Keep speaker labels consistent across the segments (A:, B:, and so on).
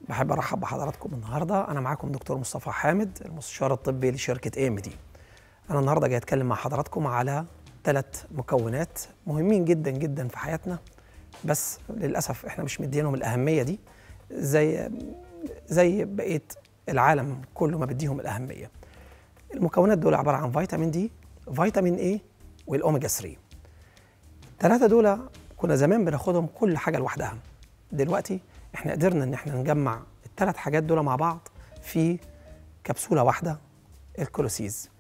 A: بحب ارحب بحضراتكم النهارده انا معاكم دكتور مصطفى حامد المستشار الطبي لشركه اي ام دي انا النهارده جاي اتكلم مع حضراتكم على ثلاث مكونات مهمين جدا جدا في حياتنا بس للاسف احنا مش مدينهم الاهميه دي زي زي بقيه العالم كله ما بديهم الاهميه المكونات دول عباره عن فيتامين دي فيتامين اي والاوميجا 3 الثلاثه دول كنا زمان بناخدهم كل حاجه لوحدها دلوقتي احنا قدرنا ان احنا نجمع الثلاث حاجات دول مع بعض في كبسوله واحده الكولوسيز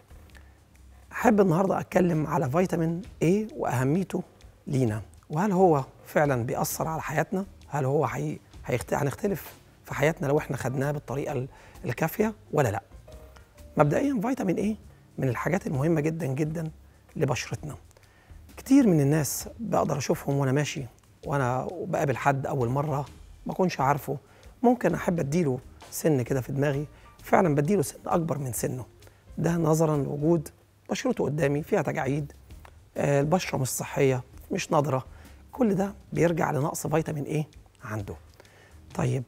A: احب النهارده اتكلم على فيتامين A واهميته لينا وهل هو فعلا بيأثر على حياتنا هل هو حي... هيخت... هنختلف في حياتنا لو احنا خدناه بالطريقه ال- الكافيه ولا لا مبدئيا فيتامين A من الحاجات المهمه جدا جدا لبشرتنا كتير من الناس بقدر اشوفهم وانا ماشي وانا بقابل حد اول مره ما اكونش عارفه ممكن احب اديله سن كده في دماغي فعلا بديله سن اكبر من سنه ده نظرا لوجود بشرته قدامي فيها تجاعيد آه، البشره مش صحيه مش نضره كل ده بيرجع لنقص فيتامين ايه عنده طيب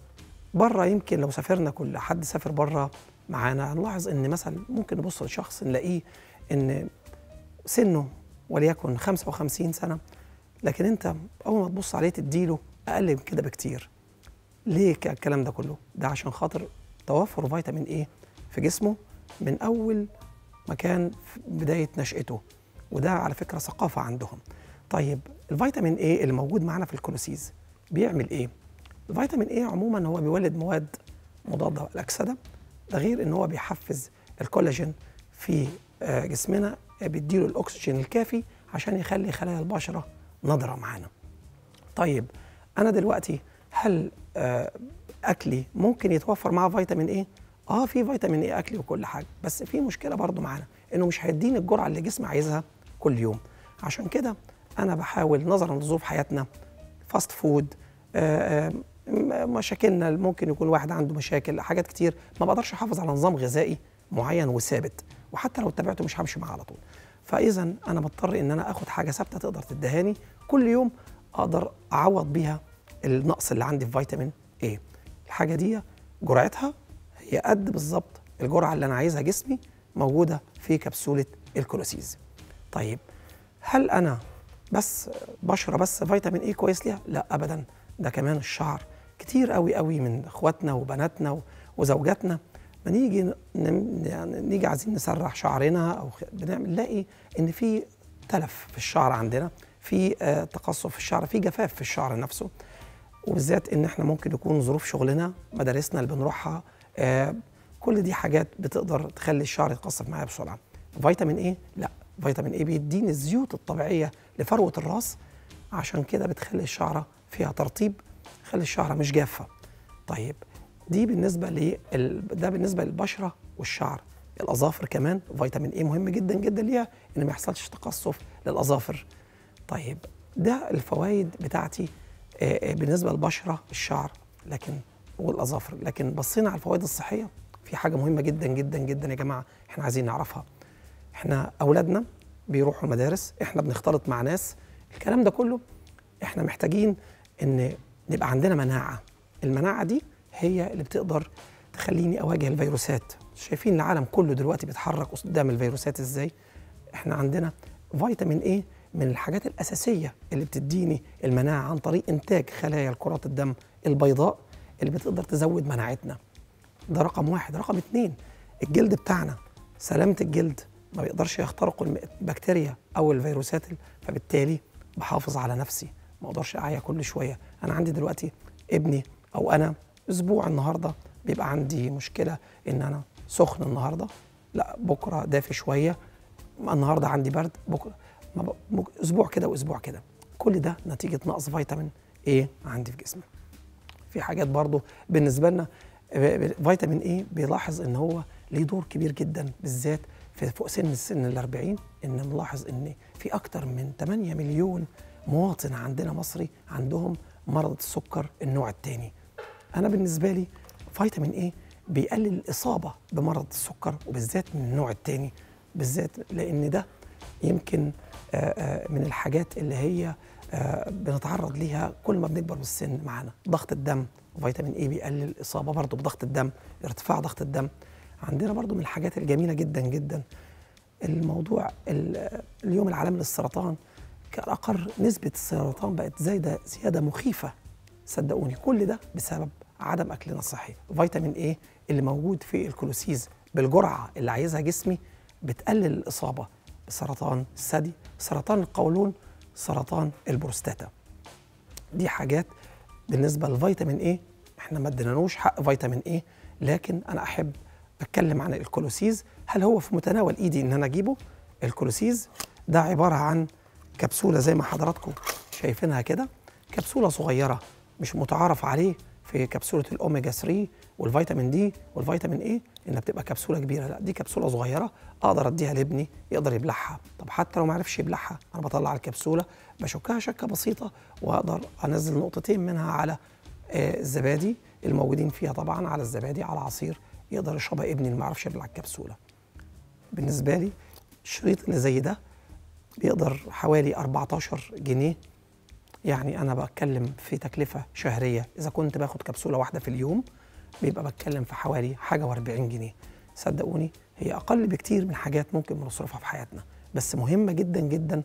A: بره يمكن لو سافرنا كل حد سافر بره معانا هنلاحظ ان مثلا ممكن نبص لشخص نلاقيه ان سنه وليكن 55 سنه لكن انت اول ما تبص عليه تديله اقل من كده بكتير ليه ك- الكلام ده كله ده عشان خاطر توفر فيتامين ايه في جسمه من اول ما كان في بدايه نشاته وده على فكره ثقافه عندهم طيب الفيتامين ايه اللي موجود معانا في الكولوسيز بيعمل ايه الفيتامين ايه عموما هو بيولد مواد مضاده للاكسده ده غير ان هو بيحفز الكولاجين في آه، جسمنا آه، بيديله الاكسجين الكافي عشان يخلي خلايا البشره نضره معانا طيب انا دلوقتي هل آه، اكلي ممكن يتوفر معاه فيتامين ايه اه في فيتامين ايه اكلي وكل حاجه بس في مشكله برضو معانا انه مش هيديني الجرعه اللي جسمي عايزها كل يوم عشان كده انا بحاول نظرا لظروف حياتنا فاست فود آه، آه، م- مشاكلنا ممكن يكون واحد عنده مشاكل حاجات كتير ما بقدرش احافظ على نظام غذائي معين وثابت وحتى لو اتبعته مش همشي معاه على طول فاذا انا بضطر ان انا اخد حاجه ثابته تقدر تدهاني كل يوم اقدر اعوض بيها النقص اللي عندي في فيتامين A الحاجه دي جرعتها هي قد بالظبط الجرعه اللي انا عايزها جسمي موجوده في كبسوله الكولوسيز طيب هل انا بس بشره بس فيتامين ايه كويس ليها لا ابدا ده كمان الشعر كتير قوي قوي من اخواتنا وبناتنا و- وزوجاتنا ما نيجي ن- ن- يعني نيجي عايزين نسرح شعرنا او خ- بنعمل نلاقي ان في تلف في الشعر عندنا في آه، تقصف في الشعر في جفاف في الشعر نفسه وبالذات ان احنا ممكن يكون ظروف شغلنا مدارسنا اللي بنروحها آه كل دي حاجات بتقدر تخلي الشعر يتقصف معايا بسرعه فيتامين ايه لا فيتامين ايه بيديني الزيوت الطبيعيه لفروه الراس عشان كده بتخلي الشعره فيها ترطيب تخلي الشعره مش جافه طيب دي بالنسبه لل... ده بالنسبه للبشره والشعر الاظافر كمان فيتامين ايه مهم جدا جدا ليها ان ما يحصلش تقصف للاظافر طيب ده الفوائد بتاعتي آه، آه، بالنسبه للبشره الشعر لكن والاظافر لكن بصينا على الفوائد الصحيه في حاجه مهمه جدا جدا جدا يا جماعه احنا عايزين نعرفها احنا اولادنا بيروحوا المدارس احنا بنختلط مع ناس الكلام ده كله احنا محتاجين ان نبقى عندنا مناعه المناعه دي هي اللي بتقدر تخليني اواجه الفيروسات شايفين العالم كله دلوقتي بيتحرك قدام الفيروسات ازاي احنا عندنا فيتامين ايه من الحاجات الاساسيه اللي بتديني المناعه عن طريق انتاج خلايا الكرات الدم البيضاء اللي بتقدر تزود مناعتنا ده رقم واحد رقم اتنين الجلد بتاعنا سلامة الجلد ما بيقدرش يخترقوا الم- البكتيريا أو الفيروسات فبالتالي بحافظ على نفسي ما اقدرش اعيا كل شويه انا عندي دلوقتي ابني او انا اسبوع النهارده بيبقى عندي مشكله ان انا سخن النهارده لا بكره دافي شويه النهارده عندي برد بكره ما ب... مك- اسبوع كده واسبوع كده كل ده نتيجه نقص فيتامين ايه عندي في جسمي في حاجات برضو بالنسبه لنا ب- ب- فيتامين ايه بيلاحظ ان هو ليه دور كبير جدا بالذات في فوق سن السن ال 40 ان نلاحظ ان في اكتر من 8 مليون مواطن عندنا مصري عندهم مرض السكر النوع الثاني انا بالنسبه لي فيتامين ايه بيقلل الاصابه بمرض السكر وبالذات من النوع الثاني بالذات لان ده يمكن آه، آه، من الحاجات اللي هي آه، بنتعرض ليها كل ما بنكبر بالسن معانا ضغط الدم فيتامين اي بيقلل الاصابه برضه بضغط الدم ارتفاع ضغط الدم عندنا برضه من الحاجات الجميله جدا جدا الموضوع ال- اليوم العالمي للسرطان كأقر نسبة السرطان بقت زايدة زيادة مخيفة صدقوني كل ده بسبب عدم أكلنا الصحي فيتامين ايه اللي موجود في الكلوسيز بالجرعة اللي عايزها جسمي بتقلل الإصابة بسرطان الثدي سرطان القولون سرطان البروستاتا دي حاجات بالنسبه للفيتامين ايه احنا ما ادينالوش حق فيتامين ايه لكن انا احب اتكلم عن الكولوسيز هل هو في متناول ايدي ان انا اجيبه الكولوسيز ده عباره عن كبسوله زي ما حضراتكم شايفينها كده كبسوله صغيره مش متعارف عليه في كبسوله الاوميجا 3 والفيتامين دي والفيتامين ايه انها بتبقى كبسوله كبيره لا دي كبسوله صغيره اقدر اديها لابني يقدر يبلعها طب حتى لو ما عرفش يبلعها انا بطلع الكبسوله بشكها شكه بسيطه واقدر انزل نقطتين منها على آه، الزبادي الموجودين فيها طبعا على الزبادي على عصير يقدر يشربها ابني اللي ما يعرفش يبلع الكبسوله بالنسبه لي الشريط اللي زي ده بيقدر حوالي 14 جنيه يعني انا بتكلم في تكلفه شهريه اذا كنت باخد كبسوله واحده في اليوم بيبقى بتكلم في حوالي حاجه و40 جنيه صدقوني هي اقل بكتير من حاجات ممكن بنصرفها في حياتنا بس مهمه جدا جدا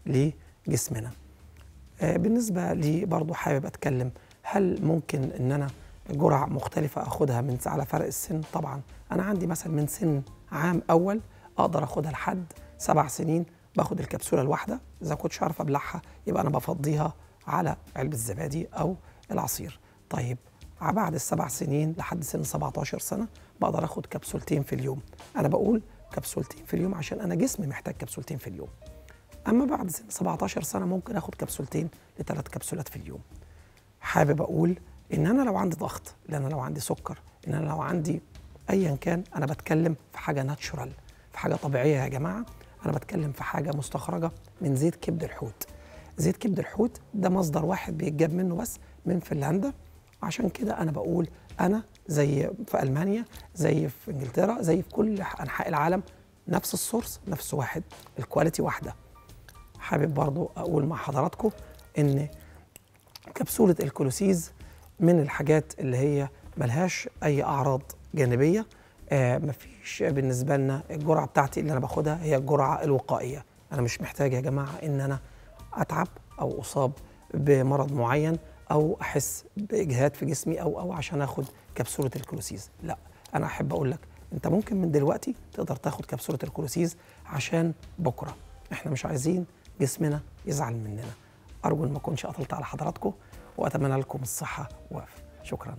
A: لجسمنا آه، بالنسبه لي برضو حابب اتكلم هل ممكن ان انا جرع مختلفه اخدها من على فرق السن طبعا انا عندي مثلا من سن عام اول اقدر اخدها لحد سبع سنين باخد الكبسوله الواحده اذا كنتش عارف ابلعها يبقى انا بفضيها على علبه الزبادي او العصير طيب ع- بعد السبع سنين لحد سن 17 سنه بقدر اخد كبسولتين في اليوم انا بقول كبسولتين في اليوم عشان انا جسمي محتاج كبسولتين في اليوم اما بعد سن 17 سنه ممكن اخد كبسولتين لثلاث كبسولات في اليوم حابب اقول ان انا لو عندي ضغط ان انا لو عندي سكر ان انا لو عندي ايا كان انا بتكلم في حاجه ناتشورال في حاجه طبيعيه يا جماعه انا بتكلم في حاجه مستخرجه من زيت كبد الحوت زيت كبد الحوت ده مصدر واحد بيتجاب منه بس من فنلندا عشان كده انا بقول انا زي في المانيا زي في انجلترا زي في كل انحاء العالم نفس السورس نفس واحد الكواليتي واحده حابب برضو اقول مع حضراتكم ان كبسولة الكولوسيز من الحاجات اللي هي ملهاش أي أعراض جانبية آه مفيش بالنسبة لنا الجرعة بتاعتي اللي أنا باخدها هي الجرعة الوقائية أنا مش محتاج يا جماعة إن أنا أتعب أو أصاب بمرض معين أو أحس بإجهاد في جسمي أو أو عشان آخد كبسولة الكولوسيز لا أنا أحب أقول لك أنت ممكن من دلوقتي تقدر تاخد كبسولة الكولوسيز عشان بكرة إحنا مش عايزين جسمنا يزعل مننا أرجو إن ما أكونش قطلت على حضراتكم وأتمنى لكم الصحة والعافية شكراً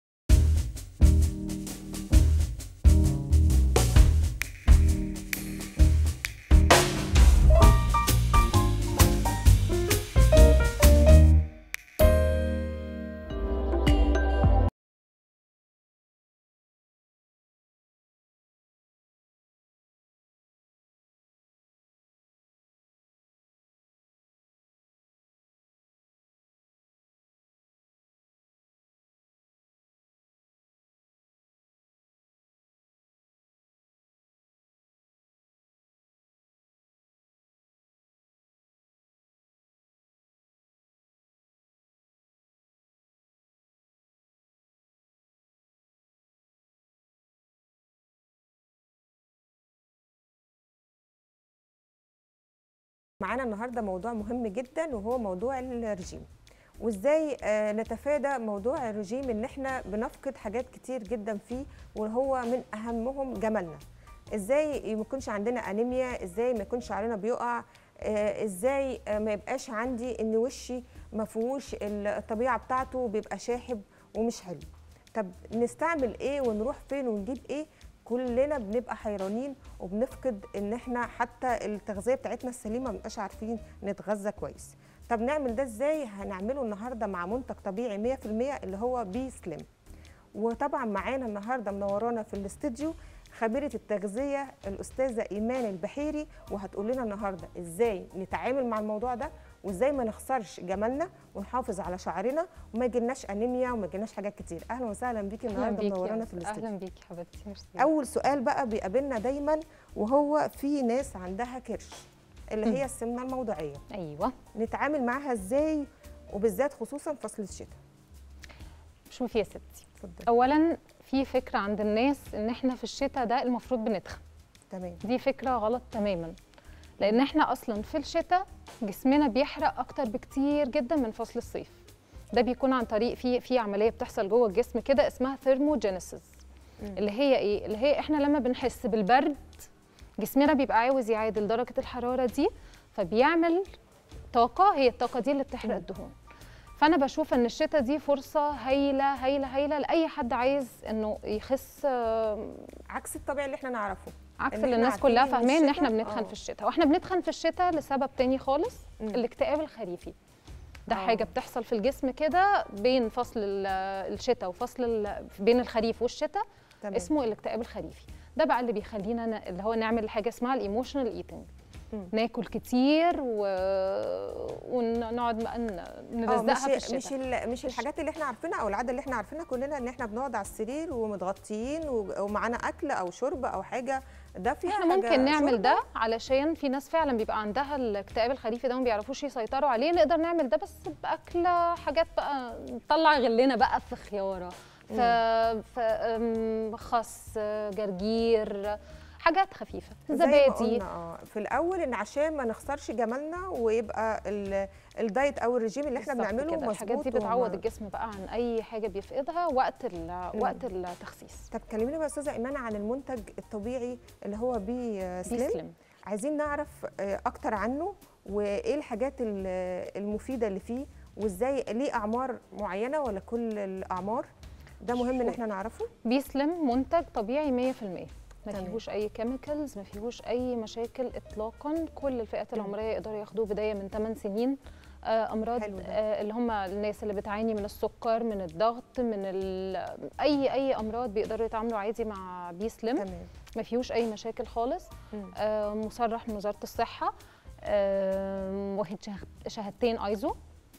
B: معانا النهارده موضوع مهم جدا وهو موضوع الرجيم وازاي آه، نتفادى موضوع الرجيم ان احنا بنفقد حاجات كتير جدا فيه وهو من اهمهم جمالنا ازاي ما يكونش عندنا انيميا ازاي ما يكونش علينا بيقع آه، ازاي آه، ما يبقاش عندي ان وشي ما فيهوش الطبيعه بتاعته بيبقى شاحب ومش حلو طب نستعمل ايه ونروح فين ونجيب ايه كلنا بنبقى حيرانين وبنفقد ان احنا حتى التغذيه بتاعتنا السليمه ما بنبقاش عارفين نتغذى كويس طب نعمل ده ازاي هنعمله النهارده مع منتج طبيعي 100% اللي هو بي سليم وطبعا معانا النهارده منورانا في الاستديو خبيره التغذيه الاستاذه ايمان البحيري وهتقول لنا النهارده ازاي نتعامل مع الموضوع ده وازاي ما نخسرش جمالنا ونحافظ على شعرنا وما يجيلناش انيميا وما يجيلناش حاجات كتير اهلا وسهلا بيكي
C: اهلا
B: النهارده
C: بيكي
B: منورانا
C: يا
B: في
C: أستاذ.
B: الاستديو
C: اهلا بيكي حبيبتي ميرسي
B: اول سؤال بقى بيقابلنا دايما وهو في ناس عندها كرش اللي هي السمنه الموضعيه
C: ايوه
B: نتعامل معاها ازاي وبالذات خصوصا فصل الشتاء
C: شوفي يا ستي
B: اتفضل
C: اولا في فكره عند الناس ان احنا في الشتاء ده المفروض بنتخن
B: تمام
C: دي فكره غلط تماما لان احنا اصلا في الشتاء جسمنا بيحرق اكتر بكتير جدا من فصل الصيف ده بيكون عن طريق في في عمليه بتحصل جوه الجسم كده اسمها ثيرموجينيسيس اللي هي ايه اللي هي احنا لما بنحس بالبرد جسمنا بيبقى عاوز يعادل درجه الحراره دي فبيعمل طاقه هي الطاقه دي اللي بتحرق
B: مم.
C: الدهون فانا بشوف ان الشتاء دي فرصه هايله هايله هايله لاي حد عايز انه يخس آه،
B: عكس الطبيعي اللي احنا نعرفه
C: عكس
B: إن
C: اللي
B: إحنا
C: الناس كلها
B: عارفين إن
C: فاهماه ان احنا
B: الشتاء-
C: بنتخن
B: آه.
C: في الشتاء واحنا بنتخن في الشتاء لسبب تاني خالص
B: مم.
C: الاكتئاب الخريفي ده
B: آه.
C: حاجه بتحصل في الجسم كده بين فصل ال- الشتاء وفصل ال- بين الخريف والشتاء
B: تمام
C: اسمه الاكتئاب الخريفي ده بقى اللي بيخلينا ن- اللي هو نعمل حاجه اسمها الايموشنال ايتنج
B: مم.
C: ناكل كتير و... ونقعد بقى ن-
B: اه
C: نلزقها في
B: مش
C: الشتاء
B: مش ال- مش الحاجات اللي احنا عارفينها او العاده اللي احنا عارفينها كلنا ان احنا بنقعد على السرير ومتغطيين و- ومعانا اكل او شرب او حاجه ده فيها
C: احنا
B: حاجة
C: ممكن نعمل
B: شرب؟
C: ده علشان في ناس فعلا بيبقى عندها الاكتئاب الخريفي ده وما بيعرفوش يسيطروا عليه نقدر نعمل ده بس باكله حاجات بقى نطلع غلنا بقى في خياره ف... ف... أم، خس جرجير حاجات خفيفه
B: زي ما
C: زبادي
B: قلنا اه في الاول ان عشان ما نخسرش جمالنا ويبقى ال- الدايت او الرجيم اللي احنا
C: بالظبط
B: بنعمله
C: كده.
B: مظبوط
C: الحاجات دي بتعوض
B: وما-
C: الجسم بقى عن اي حاجه بيفقدها وقت ال... وقت التخسيس
B: طب كلمينا بقى يا استاذه ايمان عن المنتج الطبيعي اللي هو بي سليم
C: بيسلم
B: عايزين نعرف آه، اكتر عنه وايه الحاجات ال- المفيده اللي فيه وازاي ليه اعمار معينه ولا كل الاعمار ده مهم ان
C: شو-
B: احنا نعرفه
C: بيسلم منتج طبيعي 100% ما
B: تمام.
C: فيهوش اي كيميكالز ما فيهوش اي مشاكل اطلاقا كل الفئات العمريه يقدروا ياخدوه بدايه من 8 سنين آه، امراض
B: حلو ده.
C: آه، اللي هم الناس اللي بتعاني من السكر من الضغط من ال... اي اي امراض بيقدروا يتعاملوا عادي مع بيسلم
B: تمام
C: ما فيهوش اي مشاكل خالص
B: مم.
C: آه، مصرح من وزاره الصحه آه، واخد شه- شهادتين ايزو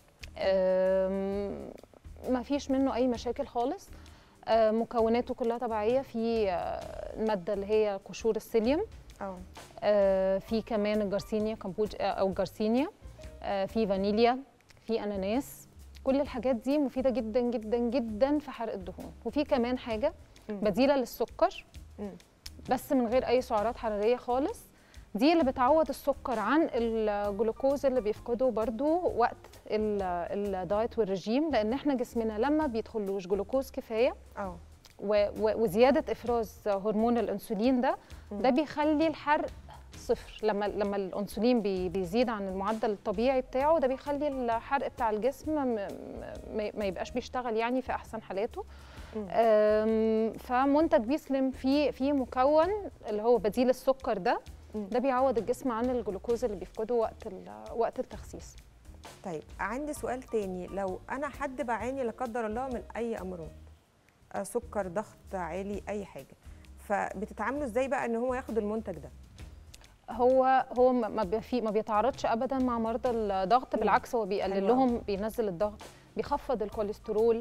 C: آم، ما فيش منه اي مشاكل خالص آه، مكوناته كلها طبيعيه في آه، الماده اللي هي قشور السيليوم
B: اه
C: آه، في كمان الجارسينيا كامبوج آه، او الجارسينيا آه، في فانيليا في اناناس كل الحاجات دي مفيده جدا جدا جدا في حرق الدهون وفي كمان حاجه
B: مم.
C: بديله للسكر
B: مم.
C: بس من غير اي سعرات حراريه خالص دي اللي بتعوض السكر عن الجلوكوز اللي بيفقده برضو وقت ال- الدايت والرجيم لان احنا جسمنا لما بيدخلوش جلوكوز كفايه
B: اه
C: و- و- وزياده افراز هرمون الانسولين ده ده بيخلي الحرق صفر لما لما الانسولين بي بيزيد عن المعدل الطبيعي بتاعه ده بيخلي الحرق بتاع الجسم م- م- ما ما يبقاش بيشتغل يعني في احسن حالاته
B: مم.
C: أم، فمنتج بيسلم فيه فيه مكون اللي هو بديل السكر ده
B: مم.
C: ده بيعوض الجسم عن الجلوكوز اللي بيفقده وقت ال- وقت التخسيس
B: طيب عندي سؤال تاني لو انا حد بعاني لا قدر الله من اي امراض آه، سكر ضغط عالي اي حاجه فبتتعاملوا ازاي بقى ان هو ياخد المنتج ده
C: هو هو ما ما بي- ما بيتعارضش ابدا مع مرضى الضغط
B: مم.
C: بالعكس هو
B: حلو
C: بيقلل
B: أوي.
C: لهم بينزل الضغط بيخفض الكوليسترول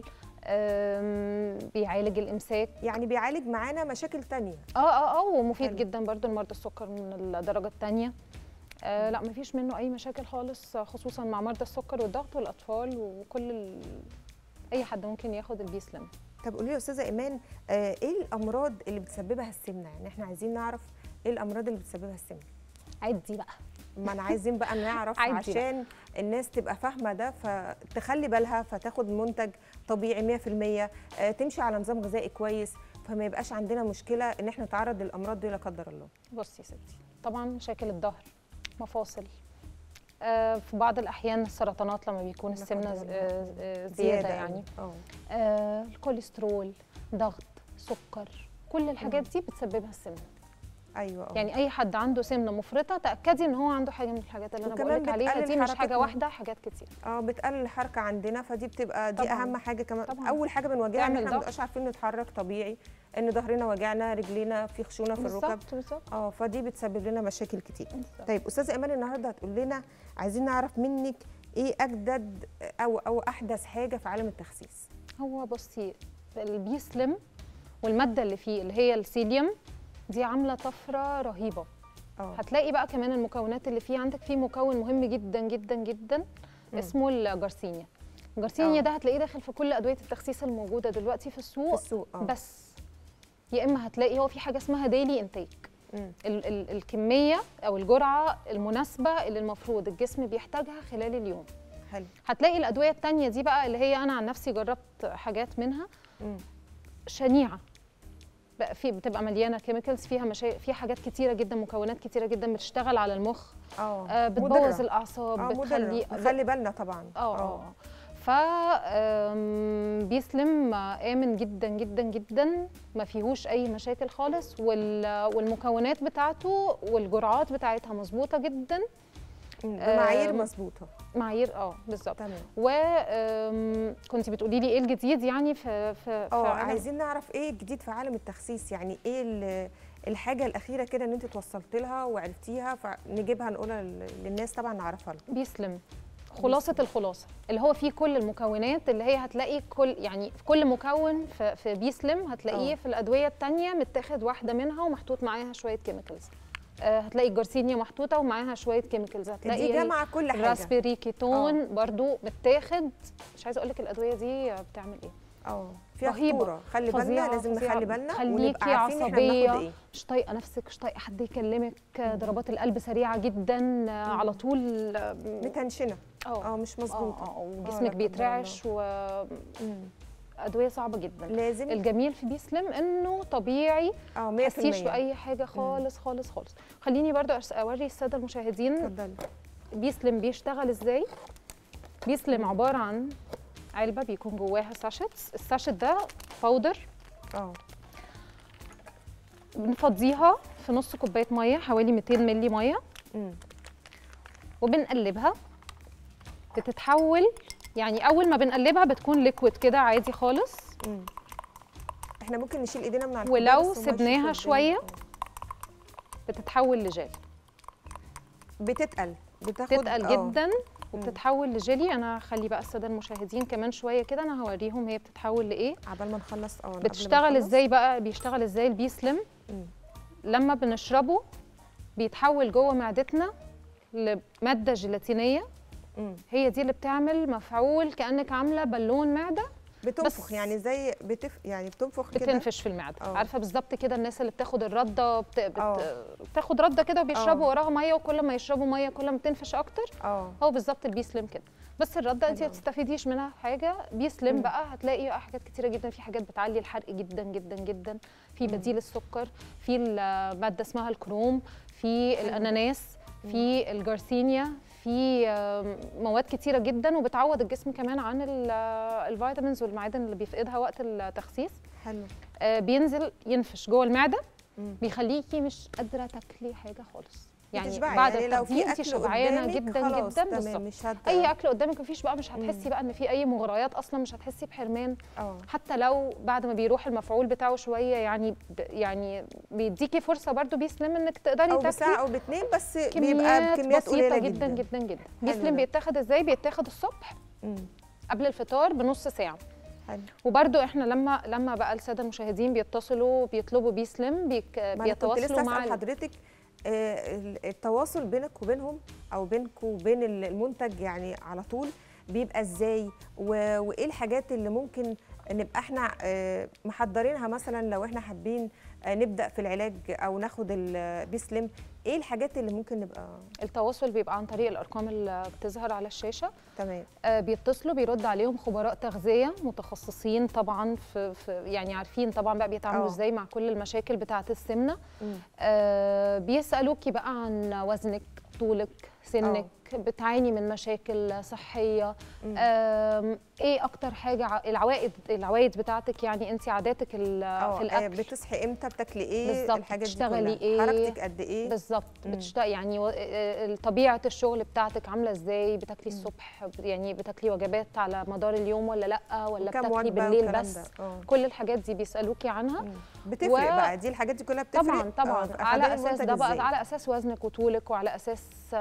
C: أم، بيعالج الامساك
B: يعني بيعالج معانا مشاكل تانية
C: اه اه اه ومفيد
B: حلو.
C: جدا برضو لمرضى السكر من الدرجه الثانيه آه لا مفيش منه اي مشاكل خالص خصوصا مع مرضى السكر والضغط والاطفال وكل ال... اي حد ممكن ياخد البيسلم
B: طب قولي لي يا استاذه ايمان آه، ايه الامراض اللي بتسببها السمنه يعني احنا عايزين نعرف ايه الامراض اللي بتسببها السمنه
C: عدي بقى
B: ما انا عايزين بقى نعرف
C: عادي بقى.
B: عشان الناس تبقى فاهمه ده فتخلي بالها فتاخد منتج طبيعي 100% آه، تمشي على نظام غذائي كويس فما يبقاش عندنا مشكله ان احنا نتعرض للامراض دي لا قدر الله
C: بصي يا ستي طبعا مشاكل الظهر مفاصل آه في بعض الاحيان السرطانات لما بيكون
B: لا
C: السمنه
B: قدر
C: ز-
B: الله.
C: آه، آه، زياده يعني
B: اه
C: آه الكوليسترول ضغط سكر كل الحاجات دي بتسببها السمنه
B: ايوه اه
C: يعني اي حد عنده سمنه مفرطه تاكدي ان هو عنده حاجه من الحاجات اللي انا
B: وكمان
C: بقولك عليها
B: بتقلل
C: دي مش حاجه
B: حركتنا.
C: واحده حاجات كتير
B: اه بتقلل الحركه عندنا فدي بتبقى دي
C: طبعاً.
B: اهم حاجه كمان
C: طبعاً.
B: اول حاجه بنواجهها ان
C: تعمل
B: احنا ما
C: ضغط.
B: بنبقاش عارفين نتحرك طبيعي ان ظهرنا وجعنا رجلينا في خشونه في الركب
C: بالظبط بالظبط
B: اه فدي بتسبب لنا مشاكل كتير
C: بالظبط.
B: طيب استاذه ايمان النهارده هتقول لنا عايزين نعرف منك ايه اجدد او او احدث حاجه في عالم التخسيس
C: هو بصي البي سليم والماده اللي فيه اللي هي السيليوم دي عامله طفره رهيبه
B: اه
C: هتلاقي بقى كمان المكونات اللي فيه عندك فيه مكون مهم جدا جدا جدا
B: مم.
C: اسمه الجارسينيا الجارسينيا
B: آه.
C: ده هتلاقيه داخل في كل ادويه التخسيس الموجوده دلوقتي في
B: في
C: السوق
B: السوق اه
C: بس يا اما هتلاقي هو في حاجه اسمها ديلي انتيك
B: مم.
C: ال ال الكميه او الجرعه المناسبه اللي المفروض الجسم بيحتاجها خلال اليوم
B: حلو
C: هتلاقي الادويه التانية دي بقى اللي هي انا عن نفسي جربت حاجات منها
B: مم.
C: شنيعه بقى في بتبقى مليانه كيميكالز فيها مشا... فيها حاجات كتيره جدا مكونات كتيره جدا بتشتغل على المخ
B: اه
C: آه
B: مضرة.
C: بتبوظ الاعصاب
B: اه
C: بتخلي
B: مضرة نخلي بالنا طبعا
C: اه اه ف آم، بيسلم آه، امن جدا جدا جدا ما فيهوش اي مشاكل خالص وال... والمكونات بتاعته والجرعات بتاعتها مظبوطه جدا
B: مم. بمعايير
C: آم،
B: مظبوطه
C: معايير اه بالظبط
B: تمام
C: وكنت بتقولي لي ايه الجديد يعني في في, في
B: اه
C: عالم-
B: عايزين نعرف ايه الجديد في عالم التخسيس يعني ايه ال- الحاجه الاخيره كده ان انت توصلت لها وعرفتيها فنجيبها نقولها لل- للناس طبعا نعرفها لهم
C: بيسلم خلاصة الخلاصة اللي هو فيه كل المكونات اللي هي هتلاقي كل يعني في كل مكون في, في بيسلم هتلاقيه
B: آه.
C: في الأدوية التانية متاخد واحدة منها ومحطوط معاها شوية كيميكالز آه هتلاقي الجارسينيا محطوطة ومعاها شوية كيميكالز هتلاقي
B: دي
C: ال-
B: جامعه كل حاجه
C: الراسبيري كيتون برضو متاخد مش عايزة أقولك الأدوية دي بتعمل إيه
B: اه فيها
C: رهيبة.
B: خطوره خلي بالنا
C: فظيعة،
B: لازم
C: فظيعة.
B: نخلي بالنا
C: تخليكي
B: ونبقى عارفين احنا
C: عصبية.
B: بناخد ايه
C: مش طايقة نفسك مش طايقة حد يكلمك آه، ضربات القلب سريعة جدا آه، على طول اه
B: متنشنه
C: آه.
B: اه مش
C: اه
B: مظبوطه
C: اه
B: لا
C: وجسمك
B: قدر
C: بيترعش وادويه
B: مم.
C: صعبه جدا
B: لازم
C: الجميل في بيسلم انه طبيعي
B: اه 100%
C: ما تحسيش باي حاجه خالص خالص خالص خليني برضو أرس- اوري الساده المشاهدين
B: اتفضلي
C: بيسلم بيشتغل ازاي بيسلم عباره عن علبه بيكون جواها ساشيتس الساشيت ده باودر
B: اه
C: بنفضيها في نص كوبايه ميه حوالي 200 مللي ميه
B: مم.
C: وبنقلبها بتتحول يعني اول ما بنقلبها بتكون ليكويد كده عادي خالص
B: مم. احنا ممكن نشيل ايدينا من على
C: ولو
B: الكوباية بس وما
C: سبناها
B: نشوفش
C: شوية
B: قدام.
C: بتتحول لجيل
B: بتتقل بتاخد
C: بتتقل
B: آه.
C: جدا وبتتحول لجيلي انا هخلي بقى الساده المشاهدين كمان شويه كده انا هوريهم هي بتتحول لايه
B: عبال ما نخلص اه قبل ما
C: بتشتغل
B: نخلص.
C: ازاي بقى بيشتغل ازاي البيسلم
B: مم.
C: لما بنشربه بيتحول جوه معدتنا لماده جيلاتينيه
B: مم.
C: هي دي اللي بتعمل مفعول كانك عامله بالون معده
B: بتنفخ
C: بس-
B: يعني زي بتف يعني بتنفخ كده
C: بتنفش في المعده
B: آه.
C: عارفه بالظبط كده الناس اللي بتاخد الرده بت... بت...
B: آه.
C: بتاخد رده كده وبيشربوا
B: آه.
C: وراها ميه وكل ما يشربوا ميه كل ما تنفش اكتر
B: اه
C: هو بالظبط البيسلم كده بس الرده انت ما
B: حلو أوي.
C: تستفيديش منها حاجه بيسلم
B: مم.
C: بقى هتلاقي بقى حاجات كتيره جدا في حاجات بتعلي الحرق جدا جدا جدا في بديل السكر في الماده اسمها الكروم في الاناناس في الجارسينيا في آم، مواد كتيره جدا وبتعوض الجسم كمان عن ال- الفيتامينز والمعادن اللي بيفقدها وقت التخسيس
B: حلو
C: آه، بينزل ينفش جوه المعده
B: مم.
C: بيخليكي مش قادره تاكلي حاجه خالص يعني
B: بتشبعي.
C: بعد
B: يعني لو
C: التغذيه
B: في
C: انت
B: اكل
C: شبعانه
B: قدامك
C: جدا
B: خلاص
C: جدا
B: تمام
C: بالظبط
B: مش هت...
C: اي اكل قدامك مفيش بقى مش هتحسي بقى ان في اي مغريات اصلا مش هتحسي بحرمان
B: اه
C: حتى لو بعد ما بيروح المفعول بتاعه شويه يعني ب يعني بيديكي فرصه برضو بيسلم انك تقدري
B: او
C: تاكلي
B: بساعه او باتنين بس بيبقى
C: كميات
B: بكميات
C: بسيطه
B: قليله
C: جدا
B: جدا
C: جدا جدا
B: حلو
C: بيسلم
B: ده.
C: بيتاخد ازاي بيتاخد الصبح
B: مم.
C: قبل الفطار بنص ساعه
B: حلو
C: وبرده احنا لما لما بقى الساده المشاهدين بيتصلوا بيطلبوا بيسلم بيك
B: ما انا كنت
C: بيتواصلوا
B: لسه
C: مع
B: اسال
C: ال-
B: حضرتك آه، ال- التواصل بينك وبينهم او بينك وبين ال- المنتج يعني على طول بيبقى ازاي و- وايه الحاجات اللي ممكن نبقى احنا آه، محضرينها مثلا لو احنا حابين آه، نبدا في العلاج او ناخد البيسلم ايه الحاجات اللي ممكن نبقى
C: التواصل بيبقى عن طريق الارقام اللي بتظهر على الشاشه
B: تمام
C: آه، بيتصلوا بيرد عليهم خبراء تغذيه متخصصين طبعا في, في يعني عارفين طبعا بقى بيتعاملوا
B: آه.
C: ازاي مع كل المشاكل بتاعه السمنه
B: مم.
C: آه، بيسالوكي بقى عن وزنك طولك سنك بتعاني من مشاكل صحيه
B: مم.
C: آم، ايه اكتر حاجه ع- العوائد العوائد بتاعتك يعني انت عاداتك ال-
B: اه
C: في
B: آه،
C: الاكل
B: بتصحي امتى بتاكلي ايه
C: بالظبط،
B: الحاجات دي
C: بتشتغلي
B: كلها
C: إيه؟
B: حركتك قد ايه
C: بالظبط
B: مم.
C: بتشتغل يعني و- آه، طبيعه الشغل بتاعتك عامله ازاي بتاكلي الصبح يعني بتاكلي وجبات على مدار اليوم ولا لا ولا
B: وكم
C: بتاكلي
B: وجبة
C: بالليل
B: والكلام
C: بس
B: ده. آه.
C: كل الحاجات دي بيسالوكي عنها
B: مم. بتفرق
C: و-
B: بقى دي الحاجات دي كلها بتفرق
C: طبعا طبعا
B: آه،
C: على
B: أخدان
C: اساس
B: المنتج
C: ده بقى
B: إزاي؟
C: على اساس وزنك وطولك وعلى اساس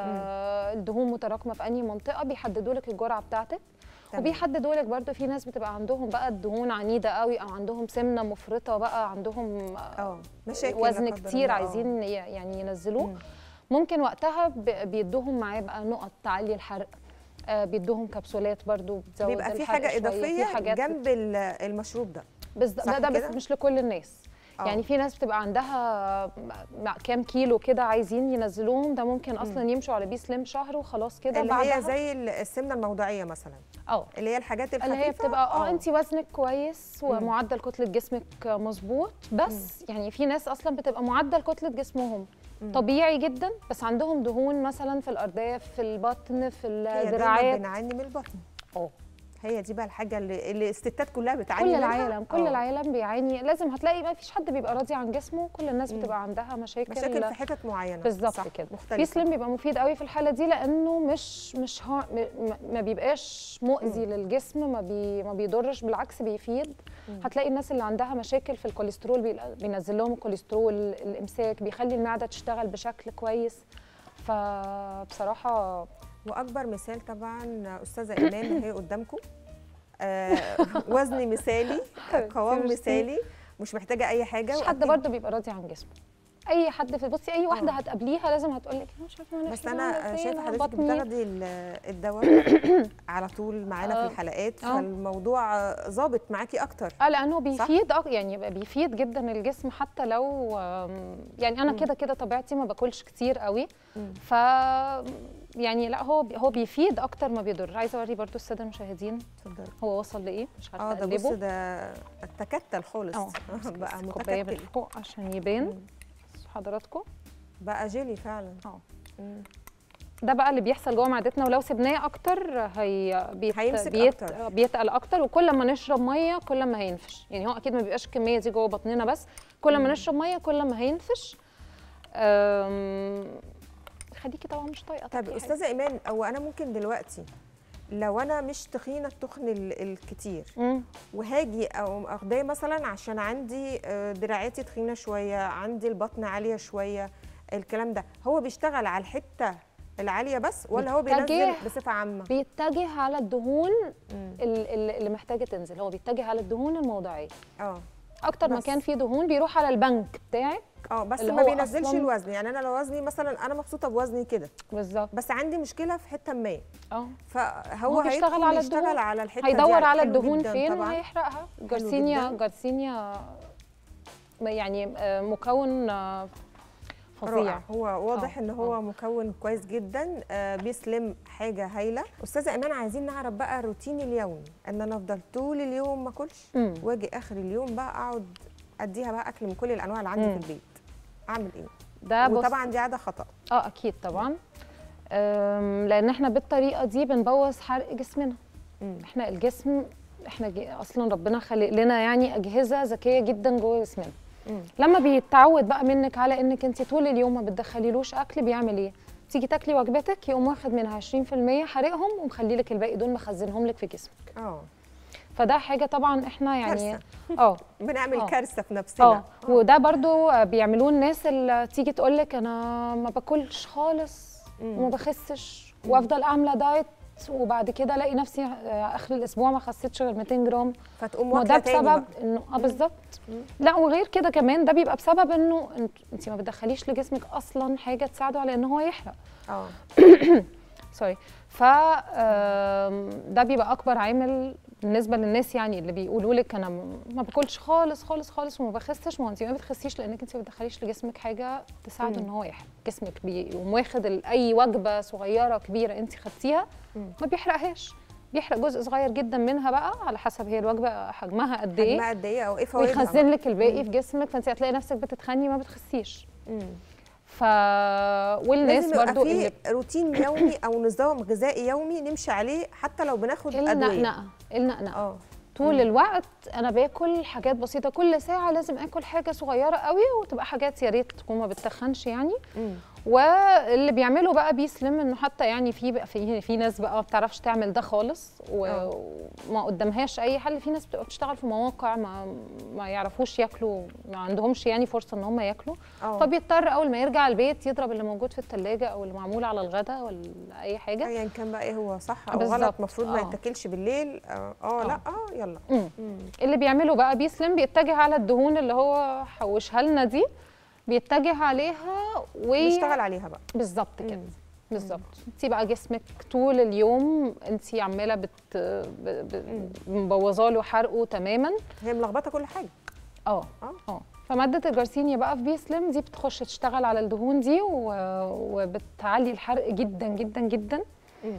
C: آه الدهون متراكمه في انهي منطقه بيحددوا لك الجرعه بتاعتك
B: تمام.
C: وبيحددوا لك برده في ناس بتبقى عندهم بقى الدهون عنيده قوي او عندهم سمنه مفرطه بقى عندهم آه،
B: اه مشاكل لا
C: وزن
B: قدر
C: كتير
B: الله، آه.
C: عايزين ي- يعني ينزلوه
B: مم.
C: ممكن وقتها ب- بيدوهم معاه بقى نقط تعلي الحرق آه، بيدوهم كبسولات برضو بتزود
B: بيبقى في
C: الحرق
B: حاجه
C: شوية،
B: اضافيه
C: في حاجات
B: جنب ال- المشروب ده
C: بالظبط
B: صح
C: ده, ده
B: كده؟
C: بس مش لكل الناس
B: آه.
C: يعني في ناس بتبقى عندها م- م- كام كيلو كده عايزين ينزلوهم ده ممكن اصلا يمشوا على بي سليم شهر وخلاص كده
B: اللي
C: بعدها
B: هي زي ال- السمنه الموضعيه مثلا
C: اه
B: اللي هي الحاجات الخفيفه
C: اللي هي بتبقى اه انت وزنك كويس
B: مم.
C: ومعدل كتله جسمك مظبوط بس يعني في ناس اصلا بتبقى معدل كتله جسمهم
B: مم.
C: طبيعي جدا بس عندهم دهون مثلا في الارداف في البطن في
B: هي دايما
C: الذراعات
B: بنعاني من البطن
C: اه
B: هي دي بقى الحاجه اللي, اللي الستات كلها بتعاني
C: كل
B: منها.
C: العالم كل
B: آه.
C: العالم بيعاني لازم هتلاقي ما فيش حد بيبقى راضي عن جسمه كل الناس
B: مم.
C: بتبقى عندها مشاكل
B: مشاكل في حتت معينه
C: بالظبط
B: صح،
C: كده
B: مختلفه
C: في سليم بيبقى مفيد قوي في الحاله دي لانه مش مش ها م- م- ما بيبقاش مؤذي للجسم ما بي ما بيضرش بالعكس بيفيد
B: مم.
C: هتلاقي الناس اللي عندها مشاكل في الكوليسترول بي- بينزل لهم الكوليسترول الامساك بيخلي المعده تشتغل بشكل كويس فبصراحه
B: واكبر مثال طبعا استاذه ايمان هي قدامكم آه وزن مثالي قوام
C: ميرسي.
B: مثالي مش محتاجه اي حاجه
C: مش حد
B: وأكيد-
C: برضه بيبقى راضي عن جسمه اي حد في بصي اي واحده
B: آه.
C: هتقابليها لازم هتقول لك مش عارفه انا
B: بس
C: عاملة
B: انا
C: إزاي،
B: شايفه
C: أنا
B: حضرتك
C: بطني
B: بتاخدي ال- الدواء على طول معانا
C: آه.
B: في الحلقات
C: آه.
B: فالموضوع آه، ظابط معاكي اكتر
C: اه لانه بيفيد أك... يعني بقى بيفيد جدا الجسم حتى لو آم، يعني انا
B: مم.
C: كده كده طبيعتي ما باكلش كتير قوي
B: مم.
C: ف يعني لا هو بي- هو بيفيد اكتر ما بيضر عايزه اوري برضو الساده المشاهدين
B: اتفضلي
C: هو وصل لايه مش عارفه
B: اه ده بص
C: اقلبه
B: ده تكتل خالص
C: اه
B: بقى
C: كوبايه من
B: متكتل
C: فوق عشان يبان
B: مم.
C: حضراتكم
B: بقى جيلي فعلا
C: اه
B: مم.
C: ده بقى اللي بيحصل جوه معدتنا ولو سبناه اكتر هي بيت
B: هيمسك
C: بيت
B: أكتر.
C: بيتقل اكتر وكل ما نشرب ميه كل ما هينفش يعني هو اكيد ما بيبقاش الكميه دي جوه بطننا بس كل ما نشرب ميه كل ما هينفش أم، خليكي طبعا مش طايقه
B: طب
C: تاكلي حاجة.
B: استاذه ايمان هو انا ممكن دلوقتي لو انا مش تخينه التخن ال- الكتير
C: مم.
B: وهاجي او اخداه مثلا عشان عندي آه، دراعاتي تخينه شويه عندي البطن عاليه شويه الكلام ده هو بيشتغل على الحته العاليه بس ولا هو
C: بيتجه-
B: بينزل بصفه عامه
C: بيتجه على الدهون
B: مم.
C: ال- ال- اللي محتاجه تنزل هو بيتجه على الدهون الموضعيه
B: اه
C: اكتر
B: بس.
C: مكان فيه دهون بيروح على البنك بتاعك
B: اه بس
C: اللي
B: ما
C: هو
B: بينزلش
C: أصلاً-
B: الوزن يعني انا لو وزني مثلا انا مبسوطه بوزني كده
C: بالظبط
B: بس عندي مشكله في حته ما
C: اه
B: فهو
C: هو بيشتغل
B: هيدخل
C: على
B: يشتغل
C: الدهون.
B: على الحته دي
C: هيدور على
B: حلو
C: الدهون
B: جداً
C: فين
B: طبعا
C: وهيحرقها جارسينيا
B: جداً.
C: جارسينيا يعني آه، مكون آه، فظيع
B: رائع هو واضح
C: آه،
B: ان هو مكون كويس جدا آه بيسلم حاجه هايله استاذه ايمان عايزين نعرف بقى الروتين اليومي ان انا افضل طول اليوم ما اكلش
C: مم.
B: واجي اخر اليوم بقى اقعد اديها بقى اكل من كل الانواع اللي عندي
C: مم.
B: في البيت اعمل ايه
C: ده بص
B: وطبعا دي عاده خطا
C: اه اكيد طبعا أم، لان احنا بالطريقه دي بنبوظ حرق جسمنا
B: مم.
C: احنا الجسم احنا ج- اصلا ربنا خلق لنا يعني اجهزه ذكيه جدا جوه جسمنا
B: مم.
C: لما بيتعود بقى منك على انك انت طول اليوم ما بتدخليلوش اكل بيعمل ايه تيجي تاكلي وجبتك يقوم واخد منها 20% حارقهم ومخلي لك الباقي دول مخزنهم لك في جسمك
B: اه
C: فده حاجه طبعا احنا يعني
B: كارثة.
C: اه
B: بنعمل
C: آه.
B: كارثه في نفسنا
C: اه وده برضو بيعملوه الناس اللي تيجي تقول لك انا ما باكلش خالص
B: مم.
C: وما بخسش وافضل عامله دايت وبعد كده الاقي نفسي آه، اخر الاسبوع ما خسيتش غير 200 جرام
B: فتقوم
C: ما ده
B: واكله تاني
C: بسبب
B: بقى.
C: انه اه بالظبط لا وغير كده كمان ده بيبقى بسبب انه انت ما بتدخليش لجسمك اصلا حاجه تساعده على ان هو يحرق
B: اه
C: سوري ف آم، ده بيبقى اكبر عامل بالنسبه للناس يعني اللي بيقولوا لك انا م- ما باكلش خالص خالص خالص وما بخسش ما هو انت ما بتخسيش لانك انت ما بتدخليش لجسمك حاجه تساعده ان هو يحرق جسمك بيقوم واخد ال- اي وجبه صغيره كبيره انت خدتيها
B: مم.
C: ما بيحرقهاش بيحرق جزء صغير جدا منها بقى على حسب هي الوجبه حجمها قد ايه
B: حجمها قد ايه او ايه فوائدها
C: ويخزن لك الباقي في جسمك فانت هتلاقي نفسك بتتخني ما بتخسيش
B: مم.
C: ف والناس
B: لازم يبقى
C: برضو اللي
B: في روتين يومي او نظام غذائي يومي نمشي عليه حتى لو بناخد ادويه
C: النقنقه النقنقه
B: اه
C: طول الوقت انا باكل حاجات بسيطه كل ساعه لازم اكل حاجه صغيره قوي وتبقى حاجات يا ريت تكون ما بتتخنش يعني
B: مم.
C: واللي بيعملوا بقى بيسلم انه حتى يعني في بقى في في ناس بقى ما بتعرفش تعمل ده خالص و-
B: آه.
C: وما قدامهاش اي حل في ناس بتبقى بتشتغل في مواقع ما ما يعرفوش ياكلوا ما عندهمش يعني فرصه ان هم ياكلوا
B: اه
C: فبيضطر اول ما يرجع البيت يضرب اللي موجود في الثلاجه او اللي معمول على الغداء ولا اي حاجه
B: ايا كان بقى ايه هو صح او
C: بالظبط،
B: غلط المفروض ما
C: آه.
B: يتاكلش بالليل اه, آه لا اه يلا
C: مم.
B: مم.
C: اللي بيعمله بقى بيسلم بيتجه على الدهون اللي هو حوشها لنا دي بيتجه عليها و
B: نشتغل عليها بقى
C: بالظبط كده
B: مم.
C: بالظبط انت بقى جسمك طول اليوم انت عماله بت ب- ب- مبوظه له حرقه تماما
B: هي ملخبطه كل حاجه
C: اه
B: اه.
C: اه فماده الجرسينيا بقى في بي سليم دي بتخش تشتغل على الدهون دي و... وبتعلي الحرق جدا جدا جدا
B: مم.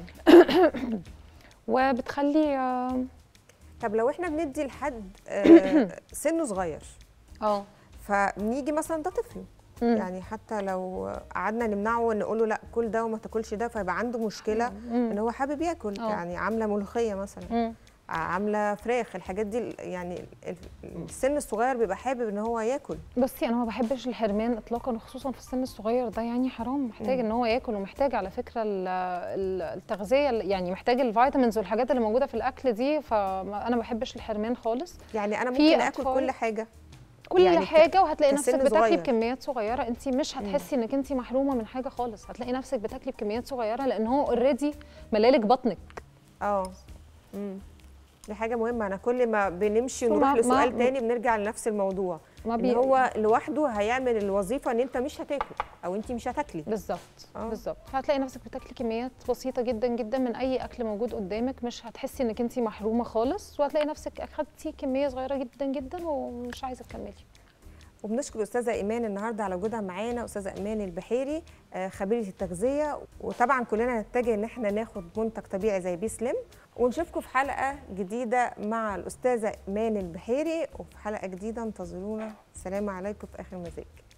C: وبتخلي اه
B: طب لو احنا بندي لحد آه، سنه صغير
C: اه
B: فنيجي مثلا ده طفل
C: مم.
B: يعني حتى لو قعدنا نمنعه نقول له لا كل ده وما تاكلش ده فيبقى عنده مشكله
C: مم.
B: ان هو حابب ياكل
C: اه.
B: يعني عامله ملوخيه مثلا
C: مم.
B: عامله فراخ الحاجات دي يعني ال- السن الصغير بيبقى حابب ان هو ياكل
C: بصي انا ما بحبش الحرمان اطلاقا وخصوصا في السن الصغير ده يعني حرام محتاج
B: مم.
C: ان هو ياكل ومحتاج على فكره ال- ال- التغذيه ال- يعني محتاج الفيتامينز والحاجات اللي موجوده في الاكل دي فانا ما بحبش الحرمان خالص
B: يعني انا
C: في
B: ممكن اكل
C: أطفال-
B: كل حاجه
C: كل
B: يعني
C: يعني
B: ك-
C: حاجه وهتلاقي نفسك
B: كسن
C: بتاكلي
B: صغير.
C: بكميات صغيره انت مش هتحسي انك انت محرومه من حاجه خالص هتلاقي نفسك بتاكلي بكميات صغيره لان هو اوريدي ملالك بطنك
B: اه امم دي حاجه مهمه انا كل ما بنمشي
C: ما-
B: ونروح
C: ما-
B: لسؤال
C: ما-
B: تاني بنرجع لنفس الموضوع
C: ما
B: ان
C: بي...
B: هو لوحده هيعمل الوظيفه ان انت مش هتاكل او انت مش هتاكلي
C: بالظبط
B: آه.
C: بالظبط فهتلاقي نفسك بتاكلي كميات بسيطه جدا جدا من اي اكل موجود قدامك مش هتحسي انك انت محرومه خالص وهتلاقي نفسك اخدتي كميه صغيره جدا جدا ومش عايزه تكملي
B: وبنشكر استاذه ايمان النهارده على وجودها معانا استاذه ايمان البحيري آه، خبيره التغذيه وطبعا كلنا نتجه ان احنا ناخد منتج طبيعي زي بي سليم ونشوفكم في حلقه جديده مع الاستاذه ايمان البحيري وفي حلقه جديده انتظرونا سلام عليكم في اخر مزاج